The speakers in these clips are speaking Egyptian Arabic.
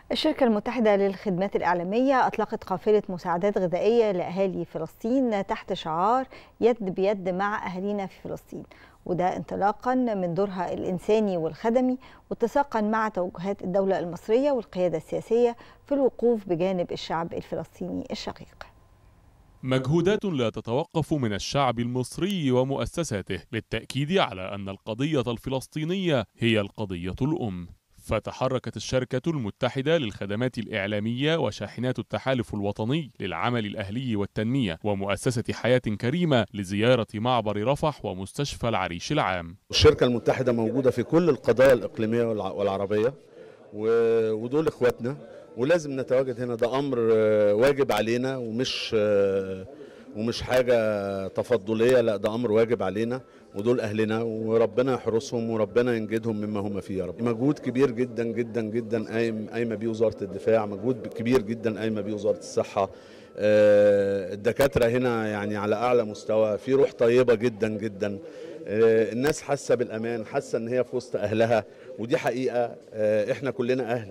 الشركة المتحدة للخدمات الإعلامية أطلقت قافلة مساعدات غذائية لأهالي فلسطين تحت شعار يد بيد مع أهالينا في فلسطين وده انطلاقا من دورها الإنساني والخدمي واتساقا مع توجهات الدولة المصرية والقيادة السياسية في الوقوف بجانب الشعب الفلسطيني الشقيق مجهودات لا تتوقف من الشعب المصري ومؤسساته للتأكيد على أن القضية الفلسطينية هي القضية الأم فتحركت الشركة المتحدة للخدمات الإعلامية وشاحنات التحالف الوطني للعمل الأهلي والتنمية ومؤسسة حياة كريمة لزيارة معبر رفح ومستشفى العريش العام الشركة المتحدة موجودة في كل القضايا الإقليمية والعربية ودول إخواتنا ولازم نتواجد هنا ده أمر واجب علينا ومش ومش حاجة تفضلية لا ده أمر واجب علينا ودول أهلنا وربنا يحرسهم وربنا ينجدهم مما هم فيه يا رب مجهود كبير جدا جدا جدا قايم قايمة بيه وزارة الدفاع مجهود كبير جدا قايمة بيه وزارة الصحة الدكاترة هنا يعني على أعلى مستوى في روح طيبة جدا جدا الناس حاسة بالأمان حاسة إن هي في وسط أهلها ودي حقيقة إحنا كلنا أهل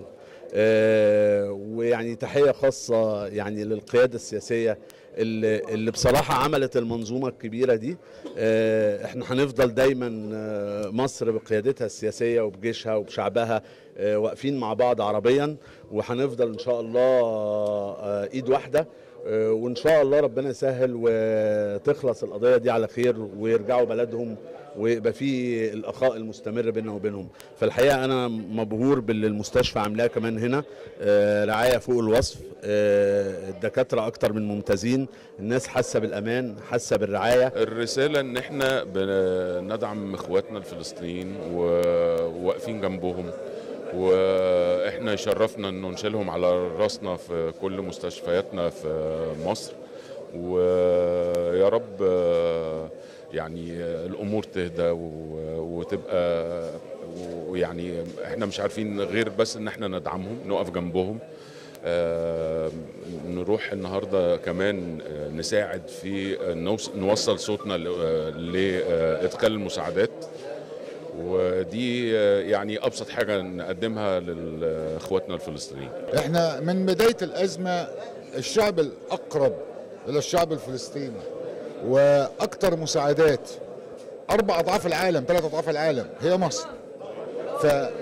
ويعني تحية خاصة يعني للقيادة السياسية اللي, اللي بصراحة عملت المنظومة الكبيرة دي احنا هنفضل دايما مصر بقيادتها السياسية وبجيشها وبشعبها واقفين مع بعض عربيا وهنفضل ان شاء الله ايد واحدة وان شاء الله ربنا يسهل وتخلص القضية دي على خير ويرجعوا بلدهم ويبقى في الاخاء المستمر بيننا وبينهم فالحقيقه انا مبهور باللي المستشفى عاملاه كمان هنا رعايه فوق الوصف الدكاتره اكتر من ممتازين الناس حاسه بالامان حاسه بالرعايه الرساله ان احنا بندعم اخواتنا الفلسطينيين وواقفين جنبهم واحنا يشرفنا انه نشيلهم على راسنا في كل مستشفياتنا في مصر ويا رب يعني الامور تهدى وتبقى ويعني احنا مش عارفين غير بس ان احنا ندعمهم نقف جنبهم آه نروح النهارده كمان نساعد في نوصل صوتنا لادخال المساعدات ودي يعني ابسط حاجه نقدمها لاخواتنا الفلسطينيين احنا من بدايه الازمه الشعب الاقرب الى الشعب الفلسطيني واكثر مساعدات اربع اضعاف العالم ثلاث اضعاف العالم هي مصر ف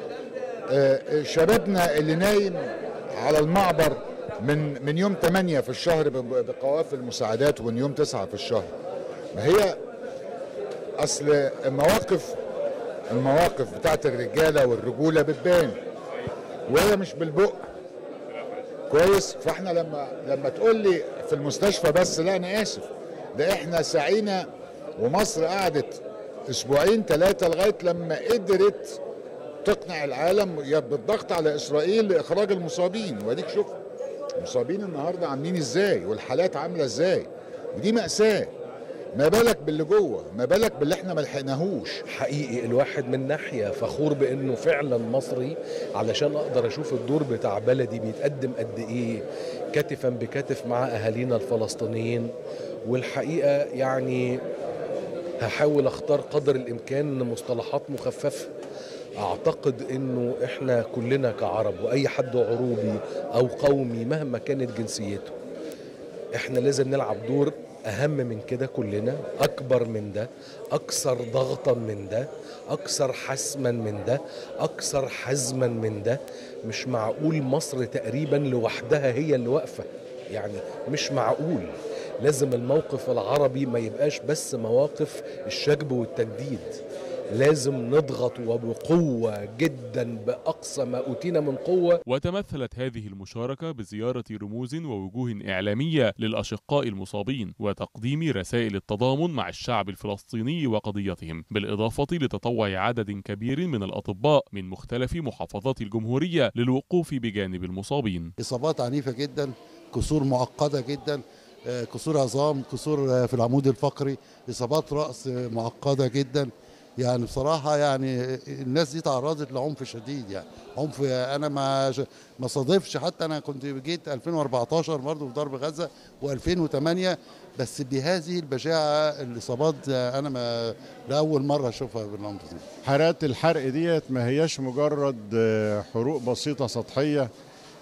شبابنا اللي نايم على المعبر من من يوم 8 في الشهر بقوافل المساعدات ومن يوم 9 في الشهر ما هي اصل المواقف المواقف بتاعت الرجاله والرجوله بتبان وهي مش بالبق كويس فاحنا لما لما تقول لي في المستشفى بس لا انا اسف ده احنا سعينا ومصر قعدت اسبوعين ثلاثه لغايه لما قدرت تقنع العالم بالضغط على اسرائيل لاخراج المصابين واديك شوف المصابين النهارده عاملين ازاي والحالات عامله ازاي ودي ماساه ما بالك باللي جوه ما بالك باللي احنا ما لحقناهوش حقيقي الواحد من ناحيه فخور بانه فعلا مصري علشان اقدر اشوف الدور بتاع بلدي بيتقدم قد ايه كتفا بكتف مع اهالينا الفلسطينيين والحقيقه يعني هحاول اختار قدر الامكان مصطلحات مخففه اعتقد انه احنا كلنا كعرب واي حد عروبي او قومي مهما كانت جنسيته احنا لازم نلعب دور اهم من كده كلنا اكبر من ده اكثر ضغطا من ده اكثر حسما من ده اكثر حزما من ده مش معقول مصر تقريبا لوحدها هي اللي واقفه يعني مش معقول لازم الموقف العربي ما يبقاش بس مواقف الشجب والتجديد لازم نضغط وبقوة جدا بأقصى ما أوتينا من قوة وتمثلت هذه المشاركة بزيارة رموز ووجوه إعلامية للأشقاء المصابين وتقديم رسائل التضامن مع الشعب الفلسطيني وقضيتهم بالإضافة لتطوع عدد كبير من الأطباء من مختلف محافظات الجمهورية للوقوف بجانب المصابين إصابات عنيفة جدا كسور معقدة جدا كسور عظام كسور في العمود الفقري إصابات رأس معقدة جدا يعني بصراحة يعني الناس دي تعرضت لعنف شديد يعني عنف أنا ما ما صادفش حتى أنا كنت جيت 2014 برضه في ضرب غزة و2008 بس بهذه البشاعة الإصابات أنا ما لأول مرة أشوفها بالعنف دي حالات الحرق ديت ما هياش مجرد حروق بسيطة سطحية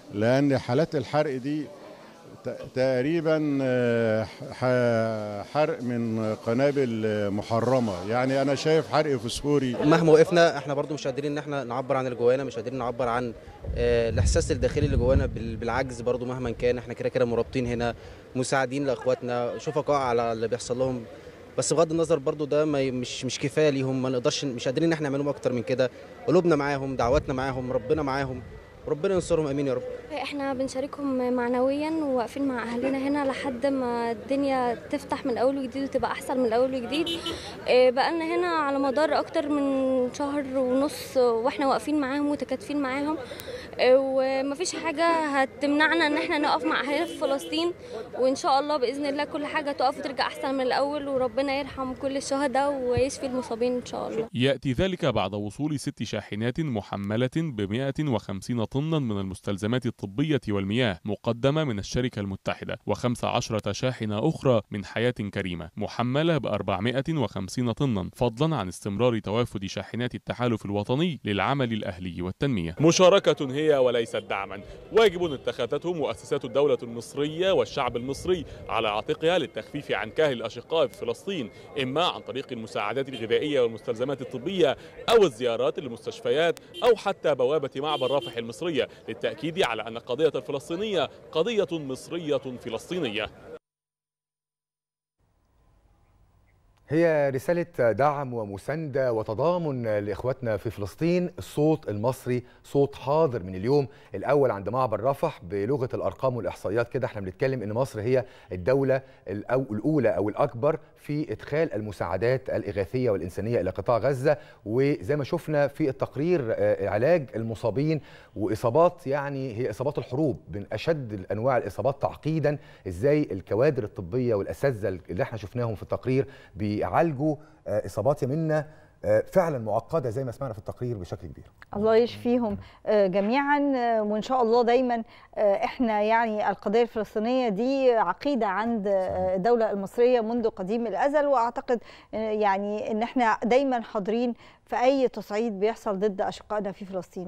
لان حالات الحرق دي ت- تقريبا آه، ح- حرق من قنابل آه، محرمه يعني انا شايف حرق فسفوري مهما وقفنا احنا برضو مش قادرين ان احنا نعبر عن اللي جوانا مش قادرين نعبر عن آه، الاحساس الداخلي اللي جوانا بال- بالعجز برضو مهما كان احنا كده كده مرابطين هنا مساعدين لاخواتنا شفقاء على اللي بيحصل لهم بس بغض النظر برضو ده ما ي- مش مش كفايه ليهم ما نقدرش مش قادرين ان احنا نعملهم اكتر من كده قلوبنا معاهم دعواتنا معاهم ربنا معاهم ربنا ينصرهم امين يا رب احنا بنشاركهم معنويا وواقفين مع اهلنا هنا لحد ما الدنيا تفتح من اول وجديد وتبقى احسن من اول وجديد إيه، بقالنا هنا على مدار اكتر من شهر ونص واحنا واقفين معاهم متكاتفين معاهم إيه، ومفيش حاجه هتمنعنا ان احنا نقف مع اهالينا في فلسطين وان شاء الله باذن الله كل حاجه تقف وترجع احسن من الاول وربنا يرحم كل الشهداء ويشفي المصابين ان شاء الله يأتي ذلك بعد وصول ست شاحنات محملة ب 150 طنا من المستلزمات الطبية والمياه مقدمة من الشركة المتحدة و15 شاحنة أخرى من حياة كريمة محملة ب 450 طنا فضلا عن استمرار توافد شاحنات التحالف الوطني للعمل الأهلي والتنمية مشاركة هي وليست دعما واجب اتخذته مؤسسات الدولة المصرية والشعب المصري على عاتقها للتخفيف عن كاهل الأشقاء في فلسطين إما عن طريق المساعدات الغذائية والمستلزمات الطبية أو الزيارات للمستشفيات أو حتى بوابة معبر رافح المصرية للتأكيد على أن القضية الفلسطينية قضية مصرية فلسطينية هي رسالة دعم ومساندة وتضامن لإخواتنا في فلسطين الصوت المصري صوت حاضر من اليوم الأول عند معبر رفح بلغة الأرقام والإحصائيات كده احنا بنتكلم إن مصر هي الدولة الأو الأولى أو الأكبر في إدخال المساعدات الإغاثية والإنسانية إلى قطاع غزة وزي ما شفنا في التقرير آه، علاج المصابين وإصابات يعني هي إصابات الحروب من أشد أنواع الإصابات تعقيدا إزاي الكوادر الطبية والأساتذة اللي احنا شفناهم في التقرير بيعالجوا آه، إصابات منا آه، فعلا معقدة زي ما سمعنا في التقرير بشكل كبير الله يشفيهم آه، جميعا آه، وان شاء الله دايما آه، احنا يعني القضيه الفلسطينيه دي عقيده عند آه، الدوله المصريه منذ قديم الازل واعتقد آه، يعني ان احنا دايما حاضرين في اي تصعيد بيحصل ضد اشقائنا في فلسطين